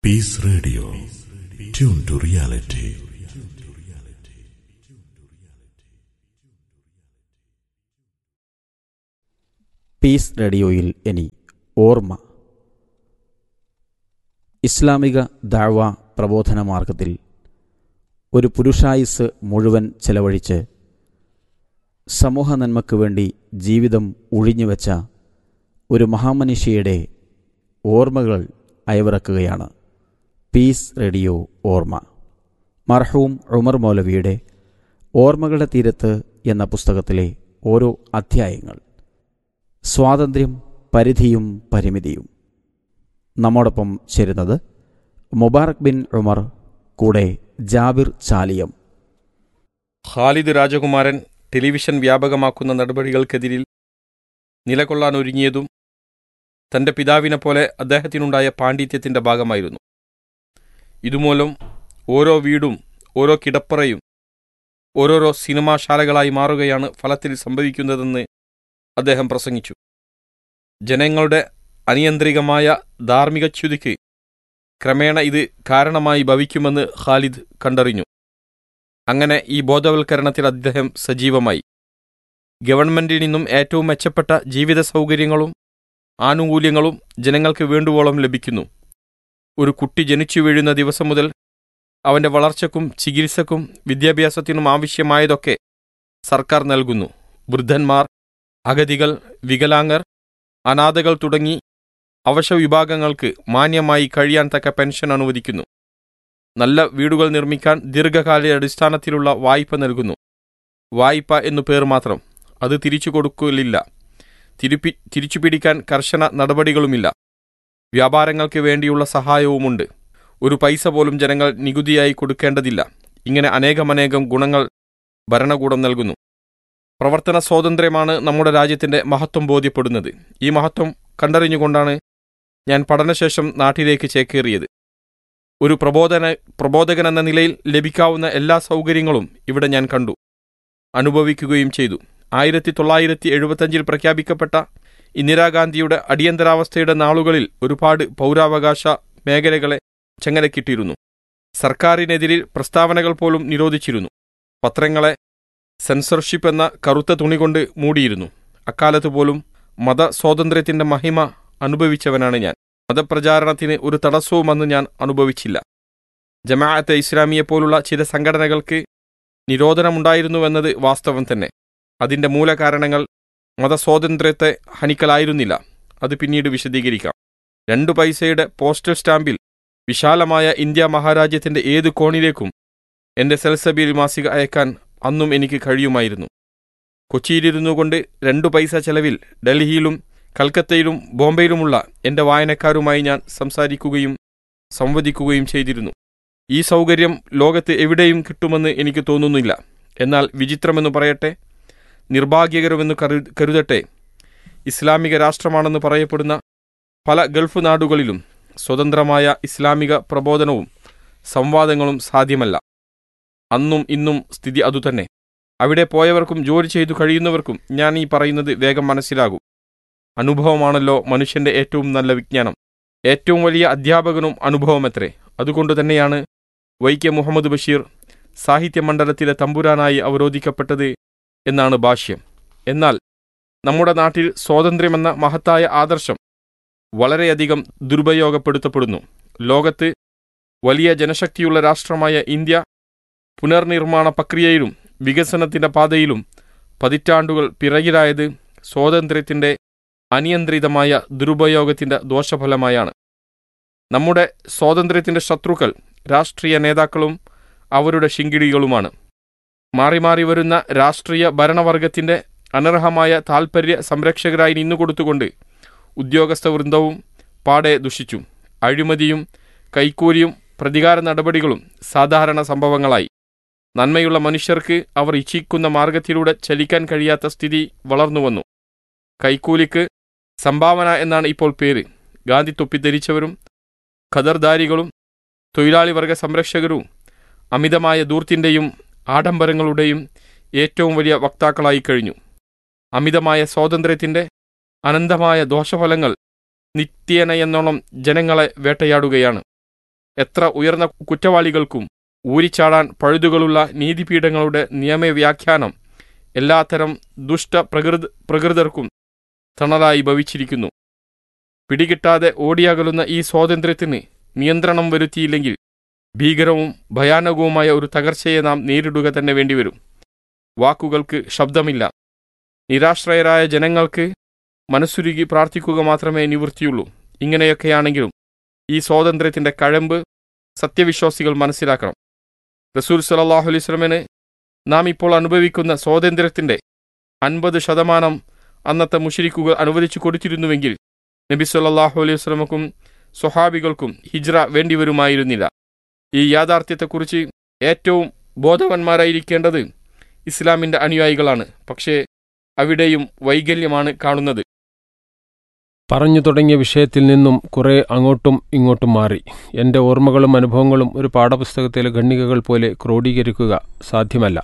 Piece radio tune to reality peace റേഡിയോയിൽ ഇനി ഓർമ്മ ഇസ്ലാമിക ദാഴ്വ പ്രബോധന മാർഗത്തിൽ ഒരു പുരുഷായുസ് മുഴുവൻ ചെലവഴിച്ച് സമൂഹ നന്മയ്ക്ക് വേണ്ടി ജീവിതം ഉഴിഞ്ഞുവെച്ച ഒരു മഹാമനുഷ്യയുടെ ഓർമ്മകൾ അയവിറക്കുകയാണ് പീസ് റേഡിയോ ഓർമ്മ മർഹൂം ഉമർ മൗലവിയുടെ ഓർമ്മകളുടെ തീരത്ത് എന്ന പുസ്തകത്തിലെ ഓരോ അധ്യായങ്ങൾ സ്വാതന്ത്ര്യം പരിധിയും പരിമിതിയും നമ്മോടൊപ്പം ചേരുന്നത് മുബാറക് ബിൻ ഉമർ കൂടെ ജാബിർ ചാലിയം ഖാലിദ് രാജകുമാരൻ ടെലിവിഷൻ വ്യാപകമാക്കുന്ന നടപടികൾക്കെതിരിൽ നിലകൊള്ളാൻ ഒരുങ്ങിയതും തന്റെ പിതാവിനെ പോലെ അദ്ദേഹത്തിനുണ്ടായ പാണ്ഡിത്യത്തിന്റെ ഭാഗമായിരുന്നു ഇതുമൂലം ഓരോ വീടും ഓരോ കിടപ്പറയും ഓരോരോ സിനിമാശാലകളായി മാറുകയാണ് ഫലത്തിൽ സംഭവിക്കുന്നതെന്ന് അദ്ദേഹം പ്രസംഗിച്ചു ജനങ്ങളുടെ അനിയന്ത്രികമായ ധാർമ്മികച്യുതിക്ക് ക്രമേണ ഇത് കാരണമായി ഭവിക്കുമെന്ന് ഖാലിദ് കണ്ടറിഞ്ഞു അങ്ങനെ ഈ ബോധവൽക്കരണത്തിൽ അദ്ദേഹം സജീവമായി ഗവൺമെന്റിൽ നിന്നും ഏറ്റവും മെച്ചപ്പെട്ട ജീവിത സൗകര്യങ്ങളും ആനുകൂല്യങ്ങളും ജനങ്ങൾക്ക് വേണ്ടുവോളം ലഭിക്കുന്നു ഒരു കുട്ടി ജനിച്ചു വീഴുന്ന ദിവസം മുതൽ അവന്റെ വളർച്ചയ്ക്കും ചികിത്സക്കും വിദ്യാഭ്യാസത്തിനും ആവശ്യമായതൊക്കെ സർക്കാർ നൽകുന്നു വൃദ്ധന്മാർ അഗതികൾ വികലാംഗർ അനാഥകൾ തുടങ്ങി അവശവിഭാഗങ്ങൾക്ക് മാന്യമായി കഴിയാൻ തക്ക പെൻഷൻ അനുവദിക്കുന്നു നല്ല വീടുകൾ നിർമ്മിക്കാൻ ദീർഘകാല അടിസ്ഥാനത്തിലുള്ള വായ്പ നൽകുന്നു വായ്പ എന്നു പേർ മാത്രം അത് തിരിച്ചു കൊടുക്കലില്ല തിരുപ്പി തിരിച്ചുപിടിക്കാൻ കർശന നടപടികളുമില്ല വ്യാപാരങ്ങൾക്ക് വേണ്ടിയുള്ള സഹായവുമുണ്ട് ഒരു പൈസ പോലും ജനങ്ങൾ നികുതിയായി കൊടുക്കേണ്ടതില്ല ഇങ്ങനെ അനേകമനേകം ഗുണങ്ങൾ ഭരണകൂടം നൽകുന്നു പ്രവർത്തന സ്വാതന്ത്ര്യമാണ് നമ്മുടെ രാജ്യത്തിന്റെ മഹത്വം ബോധ്യപ്പെടുന്നത് ഈ മഹത്വം കണ്ടറിഞ്ഞുകൊണ്ടാണ് ഞാൻ പഠനശേഷം നാട്ടിലേക്ക് ചേക്കേറിയത് ഒരു പ്രബോധന പ്രബോധകൻ എന്ന നിലയിൽ ലഭിക്കാവുന്ന എല്ലാ സൗകര്യങ്ങളും ഇവിടെ ഞാൻ കണ്ടു അനുഭവിക്കുകയും ചെയ്തു ആയിരത്തി തൊള്ളായിരത്തി എഴുപത്തഞ്ചിൽ പ്രഖ്യാപിക്കപ്പെട്ട ഇന്ദിരാഗാന്ധിയുടെ അടിയന്തരാവസ്ഥയുടെ നാളുകളിൽ ഒരുപാട് പൗരാവകാശ മേഖലകളെ ചെങ്ങലക്കിട്ടിരുന്നു സർക്കാരിനെതിരിൽ പ്രസ്താവനകൾ പോലും നിരോധിച്ചിരുന്നു പത്രങ്ങളെ സെൻസർഷിപ്പ് എന്ന കറുത്ത തുണി കൊണ്ട് മൂടിയിരുന്നു അക്കാലത്ത് പോലും മതസ്വാതന്ത്ര്യത്തിന്റെ മഹിമ അനുഭവിച്ചവനാണ് ഞാൻ മതപ്രചാരണത്തിന് ഒരു തടസ്സവും അന്ന് ഞാൻ അനുഭവിച്ചില്ല ജമാഅത്തെ ഇസ്ലാമിയെ പോലുള്ള ചില സംഘടനകൾക്ക് നിരോധനമുണ്ടായിരുന്നുവെന്നത് വാസ്തവം തന്നെ അതിന്റെ മൂലകാരണങ്ങൾ മതസ്വാതന്ത്ര്യത്തെ ഹനിക്കലായിരുന്നില്ല അത് പിന്നീട് വിശദീകരിക്കാം രണ്ടു പൈസയുടെ പോസ്റ്റൽ സ്റ്റാമ്പിൽ വിശാലമായ ഇന്ത്യ മഹാരാജ്യത്തിന്റെ ഏത് കോണിലേക്കും എന്റെ സെൽസബിയിൽ മാസിക അയക്കാൻ അന്നും എനിക്ക് കഴിയുമായിരുന്നു കൊച്ചിയിലിരുന്നു കൊണ്ട് രണ്ടു പൈസ ചെലവിൽ ഡൽഹിയിലും കൽക്കത്തയിലും ബോംബെയിലുമുള്ള എന്റെ വായനക്കാരുമായി ഞാൻ സംസാരിക്കുകയും സംവദിക്കുകയും ചെയ്തിരുന്നു ഈ സൗകര്യം ലോകത്ത് എവിടെയും കിട്ടുമെന്ന് എനിക്ക് തോന്നുന്നില്ല എന്നാൽ വിചിത്രമെന്ന് പറയട്ടെ നിർഭാഗ്യകരമെന്ന് കരു കരുതട്ടെ ഇസ്ലാമിക രാഷ്ട്രമാണെന്ന് പറയപ്പെടുന്ന പല ഗൾഫ് നാടുകളിലും സ്വതന്ത്രമായ ഇസ്ലാമിക പ്രബോധനവും സംവാദങ്ങളും സാധ്യമല്ല അന്നും ഇന്നും സ്ഥിതി അതുതന്നെ അവിടെ പോയവർക്കും ജോലി ചെയ്തു കഴിയുന്നവർക്കും ഞാൻ ഈ പറയുന്നത് വേഗം മനസ്സിലാകും അനുഭവമാണല്ലോ മനുഷ്യന്റെ ഏറ്റവും നല്ല വിജ്ഞാനം ഏറ്റവും വലിയ അധ്യാപകനും അനുഭവമത്രേ അതുകൊണ്ട് തന്നെയാണ് വൈക്ക മുഹമ്മദ് ബഷീർ സാഹിത്യ മണ്ഡലത്തിലെ തമ്പുരാനായി അവരോധിക്കപ്പെട്ടത് എന്നാണ് ഭാഷ്യം എന്നാൽ നമ്മുടെ നാട്ടിൽ സ്വാതന്ത്ര്യമെന്ന മഹത്തായ ആദർശം വളരെയധികം ദുരുപയോഗപ്പെടുത്തപ്പെടുന്നു ലോകത്ത് വലിയ ജനശക്തിയുള്ള രാഷ്ട്രമായ ഇന്ത്യ പുനർനിർമ്മാണ പ്രക്രിയയിലും വികസനത്തിന്റെ പാതയിലും പതിറ്റാണ്ടുകൾ പിറകിലായത് സ്വാതന്ത്ര്യത്തിന്റെ അനിയന്ത്രിതമായ ദുരുപയോഗത്തിന്റെ ദോഷഫലമായാണ് നമ്മുടെ സ്വാതന്ത്ര്യത്തിന്റെ ശത്രുക്കൾ രാഷ്ട്രീയ നേതാക്കളും അവരുടെ ശിങ്കിടികളുമാണ് മാറി മാറി വരുന്ന രാഷ്ട്രീയ ഭരണവർഗത്തിന്റെ അനർഹമായ താൽപ്പര്യ സംരക്ഷകരായി നിന്നുകൊടുത്തുകൊണ്ട് ഉദ്യോഗസ്ഥ വൃന്ദവും പാടെ ദുഷിച്ചു അഴിമതിയും കൈക്കൂലിയും പ്രതികാര നടപടികളും സാധാരണ സംഭവങ്ങളായി നന്മയുള്ള മനുഷ്യർക്ക് അവർ ഇച്ഛിക്കുന്ന മാർഗത്തിലൂടെ ചലിക്കാൻ കഴിയാത്ത സ്ഥിതി വളർന്നുവന്നു കൈക്കൂലിക്ക് സംഭാവന എന്നാണ് ഇപ്പോൾ പേര് ഗാന്ധി തൊപ്പി ധരിച്ചവരും ഖദർദാരികളും തൊഴിലാളി വർഗ സംരക്ഷകരും അമിതമായ ദൂർത്തിൻ്റെയും ആഡംബരങ്ങളുടെയും ഏറ്റവും വലിയ വക്താക്കളായി കഴിഞ്ഞു അമിതമായ സ്വാതന്ത്ര്യത്തിന്റെ അനന്തമായ ദോഷഫലങ്ങൾ നിത്യേന എന്നോണം ജനങ്ങളെ വേട്ടയാടുകയാണ് എത്ര ഉയർന്ന കുറ്റവാളികൾക്കും ഊരിച്ചാടാൻ പഴുതുകളുള്ള നീതിപീഠങ്ങളുടെ നിയമവ്യാഖ്യാനം എല്ലാത്തരം ദുഷ്ട പ്രകൃത പ്രകൃതർക്കും തണലായി ഭവിച്ചിരിക്കുന്നു പിടികിട്ടാതെ ഓടിയകലുന്ന ഈ സ്വാതന്ത്ര്യത്തിന് നിയന്ത്രണം വരുത്തിയില്ലെങ്കിൽ ഭീകരവും ഭയാനകവുമായ ഒരു തകർച്ചയെ നാം നേരിടുക തന്നെ വേണ്ടിവരും വാക്കുകൾക്ക് ശബ്ദമില്ല നിരാശ്രയരായ ജനങ്ങൾക്ക് മനസ്സുരുകി പ്രാർത്ഥിക്കുക മാത്രമേ നിവൃത്തിയുള്ളൂ ഇങ്ങനെയൊക്കെയാണെങ്കിലും ഈ സ്വാതന്ത്ര്യത്തിന്റെ കഴമ്പ് സത്യവിശ്വാസികൾ മനസ്സിലാക്കണം റസൂൽ സലാഹു അലൈഹി സ്വലമിന് നാം ഇപ്പോൾ അനുഭവിക്കുന്ന സ്വാതന്ത്ര്യത്തിന്റെ അൻപത് ശതമാനം അന്നത്തെ മുഷരിക്കുകൾ അനുവദിച്ചു കൊടുത്തിരുന്നുവെങ്കിൽ നബി സല്ലാഹു അലൈഹി വസ്ലമക്കും സ്വഹാബികൾക്കും ഹിജ്ര വേണ്ടിവരുമായിരുന്നില്ല ഈ യാഥാർത്ഥ്യത്തെക്കുറിച്ച് ഏറ്റവും ബോധവാന്മാരായിരിക്കേണ്ടത് ഇസ്ലാമിന്റെ അനുയായികളാണ് പക്ഷേ അവിടെയും വൈകല്യമാണ് കാണുന്നത് പറഞ്ഞു തുടങ്ങിയ വിഷയത്തിൽ നിന്നും കുറെ അങ്ങോട്ടും ഇങ്ങോട്ടും മാറി എൻ്റെ ഓർമ്മകളും അനുഭവങ്ങളും ഒരു പാഠപുസ്തകത്തിലെ ഖണ്ഡികകൾ പോലെ ക്രോഡീകരിക്കുക സാധ്യമല്ല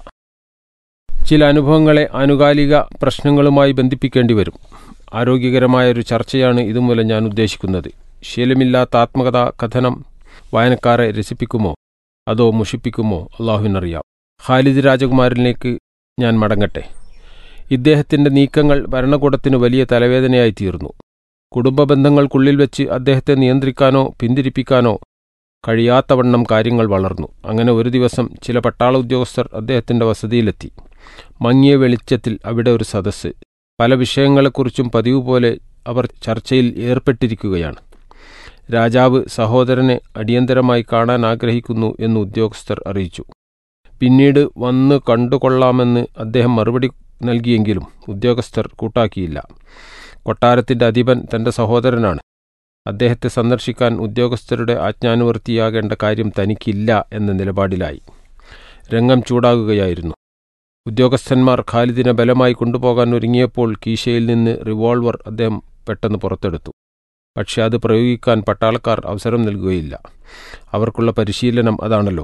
ചില അനുഭവങ്ങളെ ആനുകാലിക പ്രശ്നങ്ങളുമായി ബന്ധിപ്പിക്കേണ്ടി വരും ആരോഗ്യകരമായ ഒരു ചർച്ചയാണ് ഇതുമൂലം ഞാൻ ഉദ്ദേശിക്കുന്നത് ശീലമില്ലാത്ത ആത്മകഥാ കഥനം വായനക്കാരെ രസിപ്പിക്കുമോ അതോ മുഷിപ്പിക്കുമോ അള്ളാഹുവിനറിയാം ഖാലിദ് രാജകുമാരനിലേക്ക് ഞാൻ മടങ്ങട്ടെ ഇദ്ദേഹത്തിന്റെ നീക്കങ്ങൾ ഭരണകൂടത്തിന് വലിയ തലവേദനയായി തീർന്നു കുടുംബ ബന്ധങ്ങൾക്കുള്ളിൽ വെച്ച് അദ്ദേഹത്തെ നിയന്ത്രിക്കാനോ പിന്തിരിപ്പിക്കാനോ കഴിയാത്തവണ്ണം കാര്യങ്ങൾ വളർന്നു അങ്ങനെ ഒരു ദിവസം ചില പട്ടാള ഉദ്യോഗസ്ഥർ അദ്ദേഹത്തിന്റെ വസതിയിലെത്തി മങ്ങിയ വെളിച്ചത്തിൽ അവിടെ ഒരു സദസ്സ് പല വിഷയങ്ങളെക്കുറിച്ചും പതിവ് പോലെ അവർ ചർച്ചയിൽ ഏർപ്പെട്ടിരിക്കുകയാണ് രാജാവ് സഹോദരനെ അടിയന്തരമായി കാണാൻ ആഗ്രഹിക്കുന്നു എന്ന് ഉദ്യോഗസ്ഥർ അറിയിച്ചു പിന്നീട് വന്ന് കണ്ടുകൊള്ളാമെന്ന് അദ്ദേഹം മറുപടി നൽകിയെങ്കിലും ഉദ്യോഗസ്ഥർ കൂട്ടാക്കിയില്ല കൊട്ടാരത്തിന്റെ അധിപൻ തന്റെ സഹോദരനാണ് അദ്ദേഹത്തെ സന്ദർശിക്കാൻ ഉദ്യോഗസ്ഥരുടെ ആജ്ഞാനുവർത്തിയാകേണ്ട കാര്യം തനിക്കില്ല എന്ന നിലപാടിലായി രംഗം ചൂടാകുകയായിരുന്നു ഉദ്യോഗസ്ഥന്മാർ ഖാലിദിനെ ബലമായി കൊണ്ടുപോകാൻ ഒരുങ്ങിയപ്പോൾ കീശയിൽ നിന്ന് റിവോൾവർ അദ്ദേഹം പെട്ടെന്ന് പുറത്തെടുത്തു പക്ഷെ അത് പ്രയോഗിക്കാൻ പട്ടാളക്കാർ അവസരം നൽകുകയില്ല അവർക്കുള്ള പരിശീലനം അതാണല്ലോ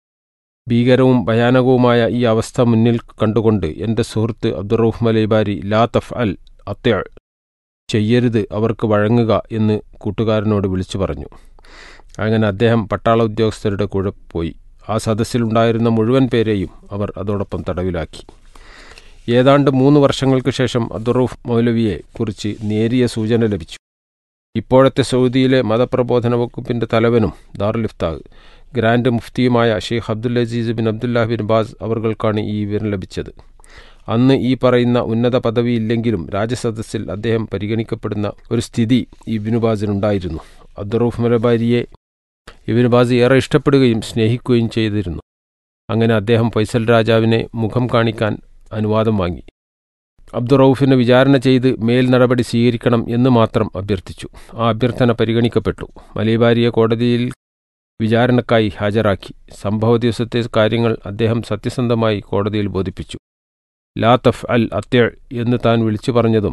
ഭീകരവും ഭയാനകവുമായ ഈ അവസ്ഥ മുന്നിൽ കണ്ടുകൊണ്ട് എൻ്റെ സുഹൃത്ത് അബ്ദുറൂഫ് മലൈബാരി ലാ തഫ് അൽ അത്യ ചെയ്യരുത് അവർക്ക് വഴങ്ങുക എന്ന് കൂട്ടുകാരനോട് വിളിച്ചു പറഞ്ഞു അങ്ങനെ അദ്ദേഹം പട്ടാള ഉദ്യോഗസ്ഥരുടെ കൂടെ പോയി ആ സദസ്സിലുണ്ടായിരുന്ന മുഴുവൻ പേരെയും അവർ അതോടൊപ്പം തടവിലാക്കി ഏതാണ്ട് മൂന്ന് വർഷങ്ങൾക്ക് ശേഷം അബ്ദുറൂഫ് മൗലവിയെ കുറിച്ച് നേരിയ സൂചന ലഭിച്ചു ഇപ്പോഴത്തെ സൗദിയിലെ മതപ്രബോധന വകുപ്പിന്റെ തലവനും ദാറുലിഫ്താഗ് ഗ്രാൻഡ് മുഫ്തിയുമായ Sheikh Abdul Aziz bin Abdullah bin Baz അവർകൾക്കാണ് ഈ വിവരം ലഭിച്ചത് അന്ന് ഈ പറയുന്ന ഉന്നത പദവിയില്ലെങ്കിലും രാജസദസ്സിൽ അദ്ദേഹം പരിഗണിക്കപ്പെടുന്ന ഒരു സ്ഥിതി ഇബിനു ബാസിനുണ്ടായിരുന്നു അബ്ദുറൂഫ് മലബാരിയെ ഇബിനു ബാസ് ഏറെ ഇഷ്ടപ്പെടുകയും സ്നേഹിക്കുകയും ചെയ്തിരുന്നു അങ്ങനെ അദ്ദേഹം ഫൈസൽ രാജാവിനെ മുഖം കാണിക്കാൻ അനുവാദം വാങ്ങി അബ്ദുറൌഫിനെ വിചാരണ ചെയ്ത് മേൽ നടപടി സ്വീകരിക്കണം എന്ന് മാത്രം അഭ്യർത്ഥിച്ചു ആ അഭ്യർത്ഥന പരിഗണിക്കപ്പെട്ടു മലീബാരിയെ കോടതിയിൽ വിചാരണക്കായി ഹാജരാക്കി സംഭവ ദിവസത്തെ കാര്യങ്ങൾ അദ്ദേഹം സത്യസന്ധമായി കോടതിയിൽ ബോധിപ്പിച്ചു ലാ തഫ് അൽ അത്യ എന്ന് താൻ വിളിച്ചു പറഞ്ഞതും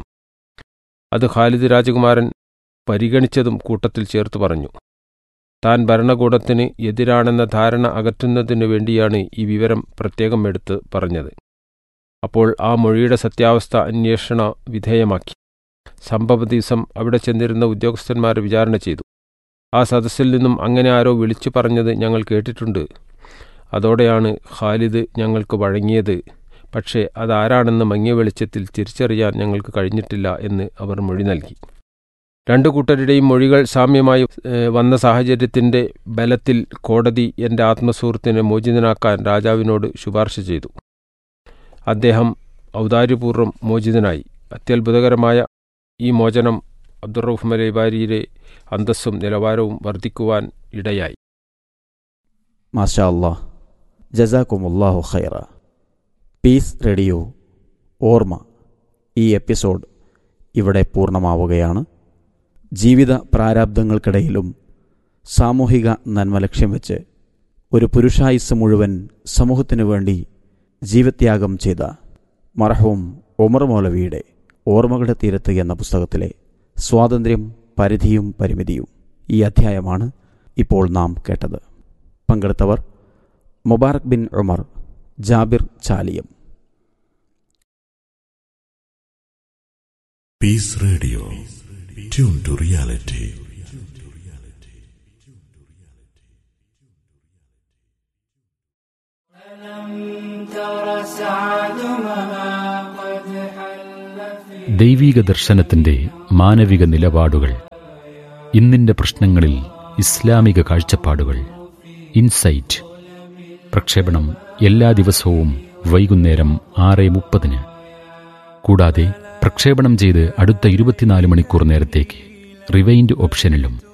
അത് ഖാലിദ് രാജകുമാരൻ പരിഗണിച്ചതും കൂട്ടത്തിൽ ചേർത്ത് പറഞ്ഞു താൻ ഭരണകൂടത്തിന് എതിരാണെന്ന ധാരണ അകറ്റുന്നതിനു വേണ്ടിയാണ് ഈ വിവരം പ്രത്യേകം എടുത്ത് പറഞ്ഞത് അപ്പോൾ ആ മൊഴിയുടെ സത്യാവസ്ഥ അന്വേഷണ വിധേയമാക്കി സംഭവ ദിവസം അവിടെ ചെന്നിരുന്ന ഉദ്യോഗസ്ഥന്മാരെ വിചാരണ ചെയ്തു ആ സദസ്സിൽ നിന്നും അങ്ങനെ ആരോ വിളിച്ചു പറഞ്ഞത് ഞങ്ങൾ കേട്ടിട്ടുണ്ട് അതോടെയാണ് ഖാലിദ് ഞങ്ങൾക്ക് വഴങ്ങിയത് പക്ഷേ അതാരാണെന്ന് മങ്ങിയ വെളിച്ചത്തിൽ തിരിച്ചറിയാൻ ഞങ്ങൾക്ക് കഴിഞ്ഞിട്ടില്ല എന്ന് അവർ മൊഴി നൽകി രണ്ടു കൂട്ടരുടെയും മൊഴികൾ സാമ്യമായി വന്ന സാഹചര്യത്തിന്റെ ബലത്തിൽ കോടതി എൻ്റെ ആത്മസുഹൃത്തിനെ മോചിതനാക്കാൻ രാജാവിനോട് ശുപാർശ ചെയ്തു അദ്ദേഹം ഔദാര്യപൂർവ്വം മോചിതനായി അത്യത്ഭുതകരമായ ഈ മോചനം അബ്ദുറൌഫ് മലൈബാരിയിലെ അന്തസ്സും നിലവാരവും വർദ്ധിക്കുവാൻ ഇടയായി മാഷാ അല്ലാ ജസാക്കുമുല്ലാഹു ഖൈറ പീസ് റേഡിയോ ഓർമ്മ ഈ എപ്പിസോഡ് ഇവിടെ പൂർണ്ണമാവുകയാണ് ജീവിത പ്രാരാബ്ദങ്ങൾക്കിടയിലും സാമൂഹിക നന്മ ലക്ഷ്യം വെച്ച് ഒരു പുരുഷായുസ് മുഴുവൻ സമൂഹത്തിനു വേണ്ടി ജീവത്യാഗം ചെയ്ത മർഹവും ഒമർ മൗലവിയുടെ ഓർമ്മകളുടെ തീരത്ത് എന്ന പുസ്തകത്തിലെ സ്വാതന്ത്ര്യം പരിധിയും പരിമിതിയും ഈ അധ്യായമാണ് ഇപ്പോൾ നാം കേട്ടത് പങ്കെടുത്തവർ Mubarak bin Umar Jabir Chaliyam Peace Radio. Tune to reality. ദൈവീക ദർശനത്തിന്റെ മാനവിക നിലപാടുകൾ ഇന്നിന്റെ പ്രശ്നങ്ങളിൽ ഇസ്ലാമിക കാഴ്ചപ്പാടുകൾ ഇൻസൈറ്റ് പ്രക്ഷേപണം എല്ലാ ദിവസവും വൈകുന്നേരം ആറ് മുപ്പതിന് കൂടാതെ പ്രക്ഷേപണം ചെയ്ത് അടുത്ത ഇരുപത്തിനാല് മണിക്കൂർ നേരത്തേക്ക് റിവൈൻഡ് ഓപ്ഷനിലും